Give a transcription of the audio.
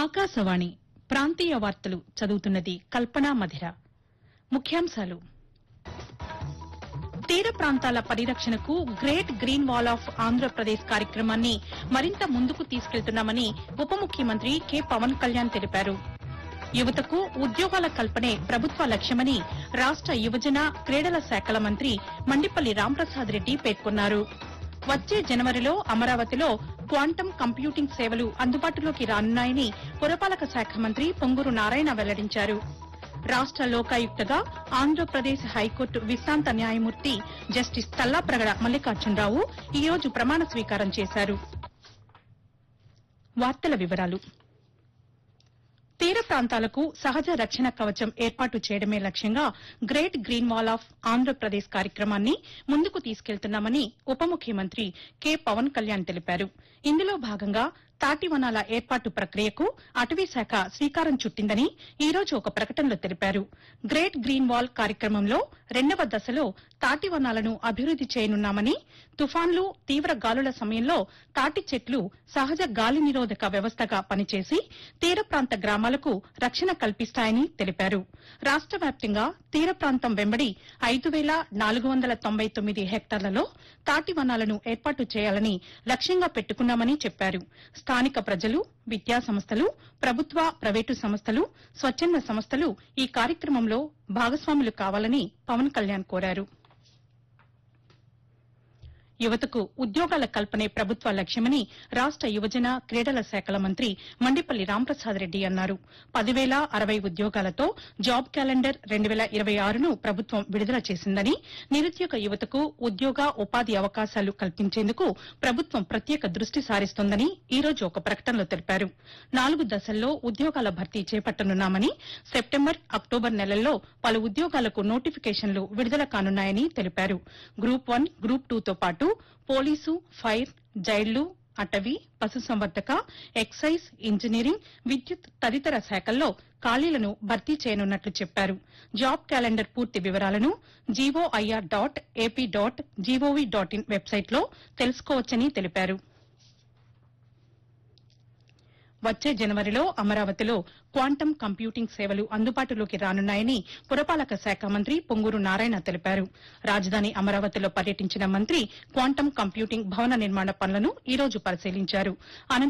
ఆకాశవాణి ప్రాంతీయ వార్తలు చదువుతున్నది కల్పనా మధిర ముఖ్యాంశాలు తీర ప్రాంతాల పరిరక్షణకు great green wall of Andhra Pradesh కార్యక్రమాన్ని మరింత ముందుకు తీసుకెళ్తున్నామని ఉప ముఖ్యమంత్రి కె పవన్ కళ్యాణ్ తెలిపారు యువతకు ఉద్యోగాల కల్పనే ప్రభుత్వ లక్ష్యమని రాష్ట యువజన క్రీడల శాఖల మంత్రి మండిపల్లి రాంప్రసాద్ రెడ్డి పేర్కొన్నారు వచ్చే జనవరిలో అమరావతిలో క్వాంటం కంప్యూటింగ్ సేవలు అందుబాటులోకి రానున్నాయని పురపాలక శాఖ మంత్రి పొంగూరు నారాయణ వెల్లడించారు రాష్ట లోకాయుక్తగా ఆంధ్రప్రదేశ్ హైకోర్టు విశ్రాంత న్యాయమూర్తి జస్టిస్ తల్లాప్రగడ మల్లికార్జునరావు ఈ రోజు ప్రమాణ స్వీకారం చేశారు వార్తల వివరాలు తీర ప్రాంతాలకు సహజ రక్షణ కవచం ఏర్పాటు చేయడమే లక్ష్యంగా great green wall of Andhra Pradesh కార్యక్రమాన్ని ముందుకు తీసుకెళ్తున్నామని ఉప ముఖ్యమంత్రి కె పవన్ కళ్యాణ్ తెలిపారు ఇందులో భాగంగా తాటి వనాల ఏర్పాటు ప్రక్రియకు అటవీశాఖ శ్రీకారం చుట్టిందని ఈ రోజు ఒక ప్రకటనలో తెలిపారు గ్రేట్ గ్రీన్ వాల్ కార్యక్రమంలో రెండవ దశలో తాటి వనాలను అభివృద్ది చేయనున్నామని తుఫాన్లు తీవ్ర గాలుల సమయంలో తాటి చెట్లు సహజ గాలి నిరోధక వ్యవస్థగా పనిచేసి తీర ప్రాంత గ్రామాలకు రక్షణ కల్పిస్తాయని తెలిపారు రాష్ట వ్యాప్తంగా తీర ప్రాంతం వెంబడి ఐదు వేల నాలుగు వందల తొంభై తొమ్మిది హెక్టార్లలో తాటి వనాలను ఏర్పాటు చేయాలని లక్ష్యంగా పెట్టుకున్నామని చెప్పారు స్థానిక ప్రజలు విద్యా సంస్థలు ప్రభుత్వ ప్రైవేటు సంస్థలు స్వచ్ఛంద సంస్థలు ఈ కార్యక్రమంలో భాగస్వాములు కావాలని పవన్ కళ్యాణ్ కోరారు యువతకు ఉద్యోగాల కల్పనే ప్రభుత్వ లక్ష్యమని రాష్ట యువజన క్రీడల శాఖల మంత్రి మండిపల్లి రాంప్రసాద్ రెడ్డి అన్నారు పదివేల అరవై ఉద్యోగాలతో జాబ్ క్యాలెండర్ రెండు వేల ఇరవై ఆరును ప్రభుత్వం విడుదల చేసిందని నిరుద్యోగ యువతకు ఉద్యోగ ఉపాధి అవకాశాలు కల్పించేందుకు ప్రభుత్వం ప్రత్యేక దృష్టి సారిస్తోందని ఈ రోజు ఒక ప్రకటనలో తెలిపారు నాలుగు దశల్లో ఉద్యోగాల భర్తీ చేపట్టనున్నామని సెప్టెంబర్ అక్టోబర్ నెలల్లో పలు ఉద్యోగాలకు నోటిఫికేషన్లు విడుదల కానున్నాయని తెలిపారు గ్రూప్ వన్ గ్రూప్ టూతో పాటు పోలీసు ఫైర్ జైళ్లు అటవీ పశుసంవర్ధక ఎక్సైజ్ ఇంజనీరింగ్ విద్యుత్ తదితర శాఖల్లో ఖాళీలను భర్తీ చేయనున్నట్లు చెప్పారు జాబ్ క్యాలెండర్ పూర్తి వివరాలను GOIR dot AP dot GOV dot in వెబ్సైట్లో తెలుసుకోవచ్చని తెలిపారు వచ్చే జనవరిలో అమరావతిలో క్వాంటం కంప్యూటింగ్ సేవలు అందుబాటులోకి రానున్నాయని పురపాలక శాఖ మంత్రి పొంగూరు నారాయణ తెలిపారు రాజధాని అమరావతిలో పర్యటించిన మంత్రి క్వాంటం కంప్యూటింగ్ భవన నిర్మాణ పనులను ఈ రోజు పరిశీలించారు అనంతరం